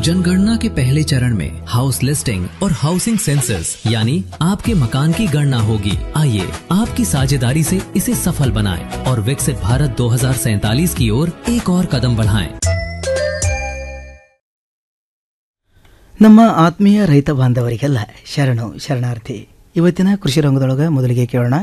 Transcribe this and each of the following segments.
जनगणना के पहले चरण में हाउस लिस्टिंग और हाउसिंग सेंसस यानी आपके मकान की गणना होगी आइए आपकी साझेदारी से इसे सफल बनाएं और विकसित भारत 2047 की ओर एक और कदम बढ़ाएं। ನಮ್ಮ ಆತ್ಮೀಯ ರೈತ ಬಾಂಧವರಿಗೆಲ್ಲ ಶರಣು ಶರಣಾರ್ಥಿ ಇವತ್ತಿನ ಕೃಷಿ ರಂಗದೊಳಗೆ ಮೊದಲಿಗೆ ಕೇಳೋಣ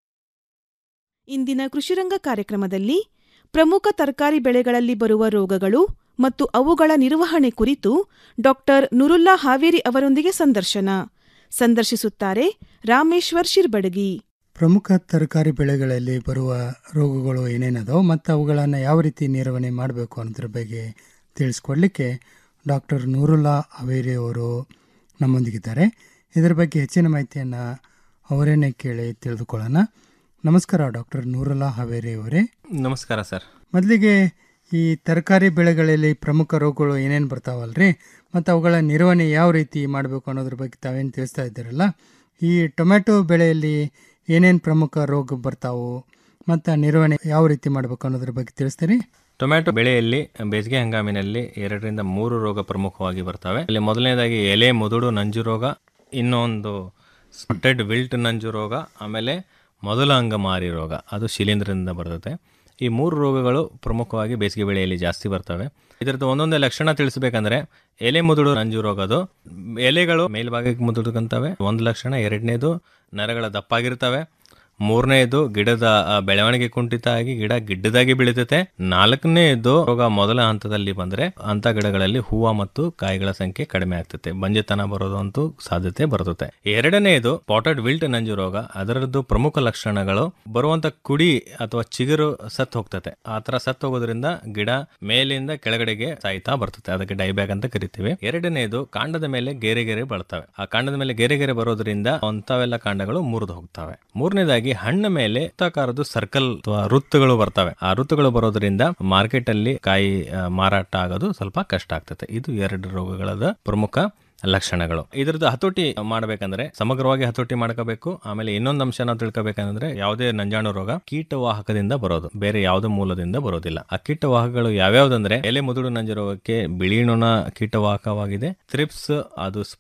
ಇಂದಿನ ಕೃಷಿರಂಗ ಕಾರ್ಯಕ್ರಮದಲ್ಲಿ ಪ್ರಮುಖ ತರಕಾರಿ ಬೆಳೆಗಳಲ್ಲಿ ಬರುವ ರೋಗಗಳು ಮತ್ತು ಅವುಗಳ ನಿರ್ವಹಣೆ ಕುರಿತು ಡಾಕ್ಟರ್ ನುರುಲ್ಲಾ ಹಾವೇರಿ ಅವರೊಂದಿಗೆ ಸಂದರ್ಶನ ಸಂದರ್ಶಿಸುತ್ತಾರೆ ರಾಮೇಶ್ವರ್ ಶಿರ್ಬಡಗಿ ಪ್ರಮುಖ ತರಕಾರಿ ಬೆಳೆಗಳಲ್ಲಿ ಬರುವ ರೋಗಗಳು ಏನೇನದೋ ಮತ್ತು ಅವುಗಳನ್ನು ಯಾವ ರೀತಿ ನಿರ್ವಹಣೆ ಮಾಡಬೇಕು ಅನ್ನೋದ್ರ ಬಗ್ಗೆ ತಿಳಿಸ್ಕೊಡ್ಲಿಕ್ಕೆ ಡಾಕ್ಟರ್ ನೂರುಲ್ಲಾ ಅವೇರಿ ಅವರು ನಮ್ಮೊಂದಿಗಿದ್ದಾರೆ ಇದರ ಬಗ್ಗೆ ಹೆಚ್ಚಿನ ಮಾಹಿತಿಯನ್ನು ಅವರೇನೆ ಕೇಳಿ ತಿಳಿದುಕೊಳ್ಳೋಣ ನಮಸ್ಕಾರ ಡಾಕ್ಟರ್ ನೂರುಲ್ಲಾ ಹಾವೇರಿ ಅವರೇ ನಮಸ್ಕಾರ ಸರ್ ಮೊದಲಿಗೆ ಈ ತರಕಾರಿ ಬೆಳೆಗಳಲ್ಲಿ ಪ್ರಮುಖ ರೋಗಗಳು ಏನೇನು ಬರ್ತಾವಲ್ರಿ ಮತ್ತು ಅವುಗಳ ನಿರ್ವಹಣೆ ಯಾವ ರೀತಿ ಮಾಡಬೇಕು ಅನ್ನೋದ್ರ ಬಗ್ಗೆ ತಾವೇನು ತಿಳಿಸ್ತಾ ಇದ್ದೀರಲ್ಲ ಈ ಟೊಮೆಟೊ ಬೆಳೆಯಲ್ಲಿ ಏನೇನು ಪ್ರಮುಖ ರೋಗ ಬರ್ತಾವು ಮತ್ತು ನಿರ್ವಹಣೆ ಯಾವ ರೀತಿ ಮಾಡಬೇಕು ಅನ್ನೋದ್ರ ಬಗ್ಗೆ ತಿಳಿಸ್ತೀರಿ ಟೊಮ್ಯಾಟೊ ಬೆಳೆಯಲ್ಲಿ ಬೇಸಿಗೆ ಹಂಗಾಮಿನಲ್ಲಿ ಎರಡರಿಂದ ಮೂರು ರೋಗ ಪ್ರಮುಖವಾಗಿ ಬರ್ತವೆ ಇಲ್ಲಿ ಮೊದಲನೇದಾಗಿ ಎಲೆ ಮುದುಡು ನಂಜು ರೋಗ ಇನ್ನೊಂದು ಸ್ಪೆಡ್ ವಿಲ್ಟ್ ನಂಜು ರೋಗ ಆಮೇಲೆ ಮೊದಲ ಅಂಗಮಾರಿ ರೋಗ ಅದು ಶಿಲೀಂಧ್ರದಿಂದ ಬರ್ತದೆ ಈ ಮೂರು ರೋಗಗಳು ಪ್ರಮುಖವಾಗಿ ಬೇಸಿಗೆ ಬೆಳೆಯಲ್ಲಿ ಜಾಸ್ತಿ ಬರ್ತವೆ ಇದರದ್ದು ಒಂದೊಂದೇ ಲಕ್ಷಣ ತಿಳಿಸ್ಬೇಕಂದ್ರೆ ಎಲೆ ಮುದುಡು ನಂಜು ರೋಗದು ಎಲೆಗಳು ಮೇಲ್ಭಾಗಕ್ಕೆ ಮುದುಡ್ಕಂತವೆ ಒಂದು ಲಕ್ಷಣ ಎರಡನೇದು ನರಗಳ ದಪ್ಪಾಗಿರ್ತವೆ ಮೂರನೇದು ಗಿಡದ ಆ, ಬೆಳವಣಿಗೆ ಕುಂಠಿತ ಆಗಿ ಗಿಡ ಗಿಡ್ಡದಾಗಿ ಬೆಳೀತೈತೆ ನಾಲ್ಕನೇದು ರೋಗ ಮೊದಲ ಹಂತದಲ್ಲಿ ಬಂದ್ರೆ ಅಂತ ಗಿಡಗಳಲ್ಲಿ ಹೂವ ಮತ್ತು ಕಾಯಿಗಳ ಸಂಖ್ಯೆ ಕಡಿಮೆ ಆಗ್ತದೆ ಬಂಜೆತನ ಬರೋದು ಅಂತೂ ಸಾಧ್ಯತೆ ಬರ್ತದೆ ಎರಡನೇದು ಪಾಟೆಡ್ ವಿಲ್ಟ್ ನಂಜು ರೋಗ ಅದರದ್ದು ಪ್ರಮುಖ ಲಕ್ಷಣಗಳು ಬರುವಂತ ಕುಡಿ ಅಥವಾ ಚಿಗುರು ಸತ್ ಹೋಗ್ತತೆ ಆ ತರ ಸತ್ ಹೋಗೋದ್ರಿಂದ ಗಿಡ ಮೇಲಿಂದ ಕೆಳಗಡೆಗೆ ಸಾಯ್ತಾ ಬರ್ತದೆ ಅದಕ್ಕೆ ಡೈಬ್ಯಾಗ್ ಅಂತ ಕರಿತೀವಿ ಎರಡನೇದು ಕಾಂಡದ ಮೇಲೆ ಗೆರೆ ಗೆರೆ ಬರ್ತವೆ ಆ ಕಾಂಡದ ಮೇಲೆ ಗೆರೆ ಗೆರೆ ಬರೋದ್ರಿಂದ ಅಂತವೆಲ್ಲ ಕಾಂಡಗಳು ಮುರಿದು ಹೋಗ್ತವೆ ಮೂರನೇದಾಗಿ ಹಣ್ಣ ಮೇಲೆ ವೃತ್ತಾಕಾರದ್ದು ಸರ್ಕಲ್ ಅಥವಾ ವೃತ್ತಗಳು ಬರ್ತವೆ ಆ ವೃತ್ತಗಳು ಬರೋದ್ರಿಂದ ಮಾರ್ಕೆಟ್ ಅಲ್ಲಿ ಕಾಯಿ ಆ, ಮಾರಾಟ ಆಗೋದು ಸ್ವಲ್ಪ ಕಷ್ಟ ಆಗ್ತದೆ ಇದು ಎರಡು ರೋಗಗಳದ ಪ್ರಮುಖ ಲಕ್ಷಣಗಳು ಇದ್ರದ್ದು ಹತೋಟಿ ಮಾಡಬೇಕಂದ್ರೆ ಸಮಗ್ರವಾಗಿ ಹತೋಟಿ ಮಾಡ್ಕೋಬೇಕು ಆಮೇಲೆ ಇನ್ನೊಂದು ಅಂಶ ನಾವು ತಿಳ್ಕೊಬೇಕಂದ್ರೆ ಯಾವುದೇ ನಂಜಾಣು ರೋಗ ಕೀಟವಾಹಕದಿಂದ ಬರೋದು ಬೇರೆ ಯಾವುದೇ ಮೂಲದಿಂದ ಬರೋದಿಲ್ಲ ಆ ಕೀಟವಾಹಕಗಳು ಯಾವ್ಯಾವ್ದಂದ್ರೆ ಎಲೆ ಮುದುಡು ನಂಜು ರೋಗಕ್ಕೆ ಬಿಳಿ ನೊಣ ಕೀಟವಾಹಕವಾಗಿದೆ ಥ್ರಿಪ್ಸ್ ಅದು